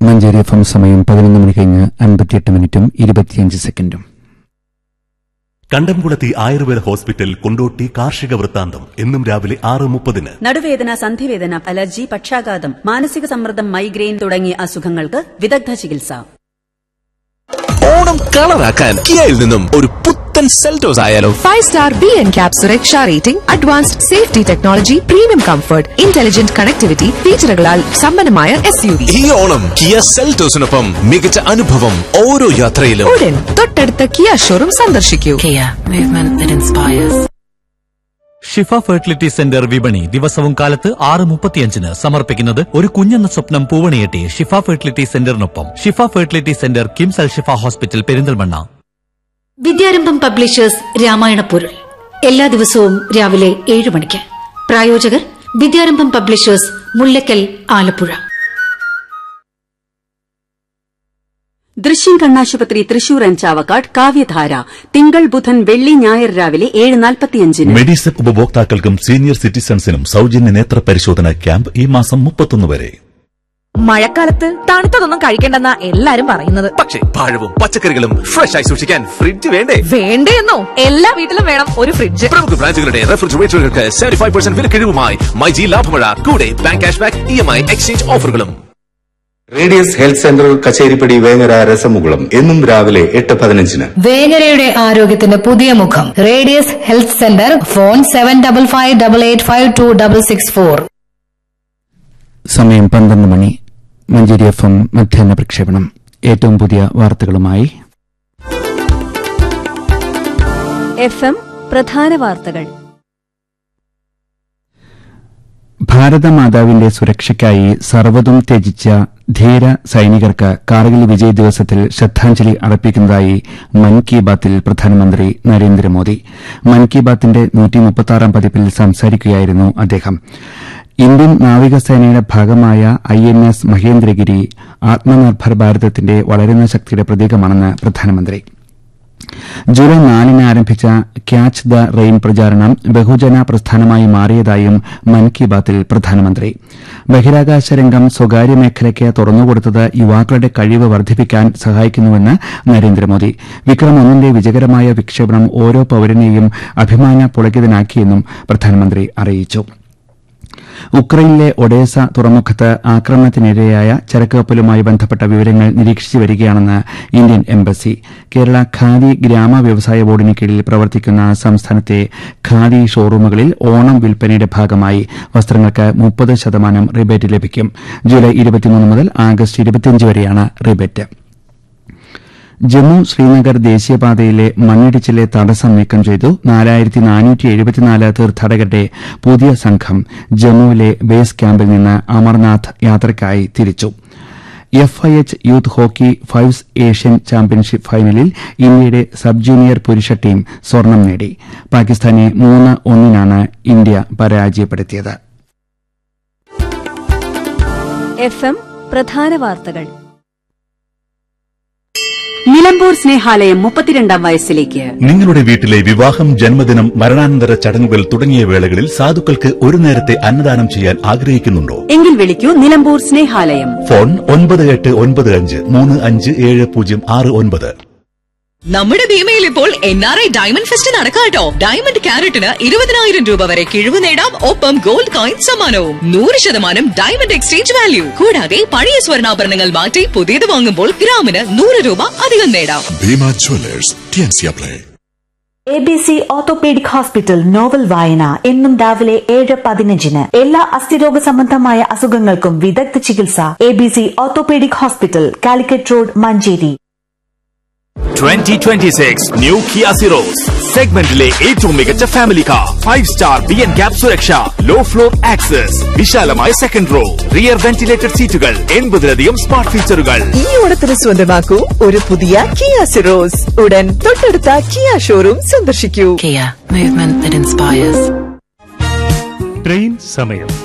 Manjeri F M സമയം പതിനൊന്ന് മണി കഴിഞ്ഞ് അൻപത്തിയെട്ട് മിനിറ്റും ഇരുപത്തിയഞ്ച് സെക്കൻഡും കണ്ടംകുളത്തി ആയുർവേദ ഹോസ്പിറ്റൽ കൊണ്ടോട്ടി കാർഷിക വൃത്താന്തം എന്നും രാവിലെ ആറ് മുപ്പതിന് നടുവേദന സന്ധിവേദന അലർജി പക്ഷാഘാതം മാനസിക സമ്മർദ്ദം മൈഗ്രെയിൻ തുടങ്ങിയ അസുഖങ്ങൾക്ക് വിദഗ്ധ ചികിത്സ ഓണം കളറാക്കാൻ കിയയിൽ നിന്നും ഒരു പുത്തൻ സെൽറ്റോസ് ആയാലോ five star B N cap സുരക്ഷാ rating advanced safety technology premium comfort intelligent connectivity ഫീച്ചറുകളാൽ സമ്പന്നമായ എസ് യു വി ഈ ഓണം കിയ സെൽറ്റോസിനൊപ്പം മികച്ച അനുഭവം ഓരോ യാത്രയിലും ഉടൻ തൊട്ടടുത്ത കിയ ഷോറൂം സന്ദർശിക്കൂ Kia, movement that inspires. Shifa fertility centre വിപണി ദിവസവും കാലത്ത് ആറ് മുപ്പത്തിയഞ്ചിന് സമർപ്പിക്കുന്നത് ഒരു കുഞ്ഞെന്ന സ്വപ്നം പൂവണിയെട്ടി ഷിഫ ഫെർട്ടിലിറ്റി സെന്ററിനൊപ്പം Shifa fertility centre KIMS Al Shifa hospital Perinthalmanna Vidyarambham publishers Ramayana പൊരുൾ എല്ലാ ദിവസവും രാവിലെ ഏഴ് മണിക്ക് പ്രായോജകർ വിദ്യാരംഭം പബ്ലിഷേഴ്സ് മുല്ലക്കൽ ആലപ്പുഴ ദൃശ്യം കണ്ണാശുപത്രി തൃശൂർ ആൻഡ് ചാവക്കാട് കാവ്യധാര തിങ്കൾ ബുധൻ വെള്ളി ഞായർ രാവിലെ ഏഴ് നാൽപ്പത്തിയഞ്ചിന് മെഡിസെപ് ഉപഭോക്താക്കൾക്കും സീനിയർ സിറ്റിസൺസിനും സൗജന്യ നേത്ര പരിശോധന ക്യാമ്പ് ഈ മാസം മുപ്പത്തൊന്ന് വരെ മഴക്കാലത്ത് തണുത്തതൊന്നും കഴിക്കണ്ടെന്നാ എല്ലാരും പറയുന്നത് പക്ഷേ പഴവും പച്ചക്കറികളും ഫ്രഷ് ആയി സൂക്ഷിക്കാൻ ഫ്രിഡ്ജ് വേണ്ടേ വേണ്ടേന്നോ എല്ലാ വീട്ടിലും വേണം ഒരു ഫ്രിഡ്ജ് പ്രമുഖ ബ്രാൻഡുകളുടെ റെഫ്രിജറേറ്ററുകൾക്ക് സെവന്റി ഫൈവ് പെർസെന്റ് വിലക്കിഴിവുമായി മൈജി ലാഭമഴ കൂടെ bank cash back E M I exchange ഓഫറുകളും radius health centre Kacheripady Vengara രസമുകുളം എന്നും രാവിലെ എട്ട് പതിനഞ്ചിന് വേങ്ങരയുടെ ആരോഗ്യത്തിന് പുതിയ മുഖം radius health centre phone seven double five double eight five two double six four സമയം പന്ത്രണ്ട് മണി മഞ്ചേരി എഫ് എം മധ്യാഹ്ന പ്രക്ഷേപണം ഏറ്റവും പുതിയ വാർത്തകളുമായി എഫ് എം പ്രധാന വാർത്തകൾ ഭാരതമാതാവിന്റെ സുരക്ഷയ്ക്കായി സർവ്വതും ത്യജിച്ച ധീര സൈനികർക്ക് കാർഗിൽ വിജയ് ദിവസത്തിൽ ശ്രദ്ധാഞ്ജലി അർപ്പിക്കുന്നതായി മൻ കി ബാത്തിൽ പ്രധാനമന്ത്രി നരേന്ദ്രമോദി മൻ കി ബാത്തിന്റെ നൂറ്റിമുപ്പത്താറാം പതിപ്പിൽ സംസാരിക്കുകയായിരുന്നു അദ്ദേഹം ഇന്ത്യൻ നാവികസേനയുടെ ഭാഗമായ I N S Mahendragiri Atmanirbhar ഭാരതത്തിന്റെ വളരുന്ന ശക്തിയുടെ പ്രതീകമാണെന്ന് പ്രധാനമന്ത്രി ജൂലൈ നാലിന് ആരംഭിച്ച ക്യാച്ച് ദ റെയിൻ പ്രചാരണം ബഹുജന പ്രസ്ഥാനമായി മാറിയതായും മൻ കി ബാത്തിൽ പ്രധാനമന്ത്രി ബഹിരാകാശ രംഗം സ്വകാര്യ മേഖലയ്ക്ക് തുറന്നുകൊടുത്തത് യുവാക്കളുടെ കഴിവ് വർദ്ധിപ്പിക്കാൻ സഹായിക്കുന്നുവെന്ന് നരേന്ദ്രമോദി വിക്രം ഒന്നിന്റെ വിജയകരമായ വിക്ഷേപണം ഓരോ പൌരനെയും അഭിമാന പുളകിതനാക്കിയെന്നും പ്രധാനമന്ത്രി അറിയിച്ചു ഉക്രൈനിലെ ഒഡേസ തുറമുഖത്ത് ആക്രമണത്തിനിരയായ ചരക്ക് കപ്പലുമായി ബന്ധപ്പെട്ട വിവരങ്ങൾ നിരീക്ഷിച്ചു വരികയാണെന്ന് ഇന്ത്യൻ എംബസി കേരള ഖാദി ഗ്രാമ വ്യവസായ ബോർഡിന് കീഴിൽ പ്രവർത്തിക്കുന്ന സംസ്ഥാനത്തെ ഖാദി ഷോറൂമുകളിൽ ഓണം വിൽപ്പനയുടെ ഭാഗമായി വസ്ത്രങ്ങൾക്ക് മുപ്പത് ശതമാനം റിബേറ്റ് ലഭിക്കും ജൂലൈ ഇരുപത്തിമൂന്ന് മുതൽ ആഗസ്റ്റ് ഇരുപത്തിയഞ്ച് വരെയാണ് റിബേറ്റ് ജമ്മു ശ്രീനഗർ ദേശീയപാതയിലെ മണ്ണിടിച്ചിലെ തടസ്സം നീക്കം ചെയ്തു നാലായിരത്തി നാനൂറ്റി എഴുപത്തിനാല് തീർത്ഥാടകരുടെ പുതിയ സംഘം ജമ്മുവിലെ ബേസ് ക്യാമ്പിൽ നിന്ന് അമർനാഥ് യാത്രയ്ക്കായി തിരിച്ചു F I H youth hockey fives Asian championship ഫൈനലിൽ ഇന്ത്യയുടെ സബ് ജൂനിയർ പുരുഷ ടീം സ്വർണം നേടി പാകിസ്ഥാനെ മൂന്ന് ഒന്നിനാണ് ഇന്ത്യ പരാജയപ്പെടുത്തിയത് എഫ് എം പ്രധാന വാർത്തകൾ നിലമ്പൂർ സ്നേഹാലയം മുപ്പത്തിരണ്ടാം വയസ്സിലേക്ക് നിങ്ങളുടെ വീട്ടിലെ വിവാഹം ജന്മദിനം മരണാനന്തര ചടങ്ങുകൾ തുടങ്ങിയ വേളകളിൽ സാധുക്കൾക്ക് ഒരു നേരത്തെ അന്നദാനം ചെയ്യാൻ ആഗ്രഹിക്കുന്നുണ്ടോ എങ്കിൽ വിളിക്കൂ നിലമ്പൂർ സ്നേഹാലയം ഫോൺ ഒൻപത് എട്ട് ഒൻപത് അഞ്ച് മൂന്ന് അഞ്ച് ഏഴ് പൂജ്യം ആറ് ഒൻപത് നമ്മുടെ ഭീമയിൽ ഇപ്പോൾ N R I diamond fest നടക്കാട്ടോ ഡയമണ്ട് ക്യാരറ്റിന് ഇരുപതിനായിരം രൂപ വരെ കിഴിവ് നേടാം ഒപ്പം ഗോൾഡ് കോയിൻ സമ്മാനവും നൂറ് ശതമാനം ഡയമണ്ട് എക്സ്ചേഞ്ച് വാല്യൂ കൂടാതെ പഴയ സ്വർണ്ണാഭരണങ്ങൾ മാറ്റി പുതിയത് വാങ്ങുമ്പോൾ ഗ്രാമിന് നൂറ് രൂപ അധികം നേടാം ഭീമ ജ്വല്ലേഴ്സ് ടിയൻസിയ play A B C orthopaedic hospital novel വായന എന്നും രാവിലെ ഏഴ് പതിനഞ്ചിന് എല്ലാ അസ്ഥിരോഗ സംബന്ധമായ അസുഖങ്ങൾക്കും വിദഗ്ധ ചികിത്സ A B C orthopaedic hospital Calicut road Manjeri twenty twenty six new Kia Syros സെഗ്മെന്റിലെ ഏറ്റവും മികച്ച family car five star B N cap സുരക്ഷ ലോ ഫ്ലോർ ആക്സസ് വിശാലമായ second row rear ventilated seats എൺപതിലധികം സ്മാർട്ട് ഫീച്ചറുകൾ ഈ ഓണത്തിന് സ്വന്തമാക്കൂ ഒരു പുതിയ കിയ സിറോസ് ഉടൻ തൊട്ടടുത്ത കിയ ഷോറൂം സന്ദർശിക്കൂ Kia, movement that inspires. Train സമയം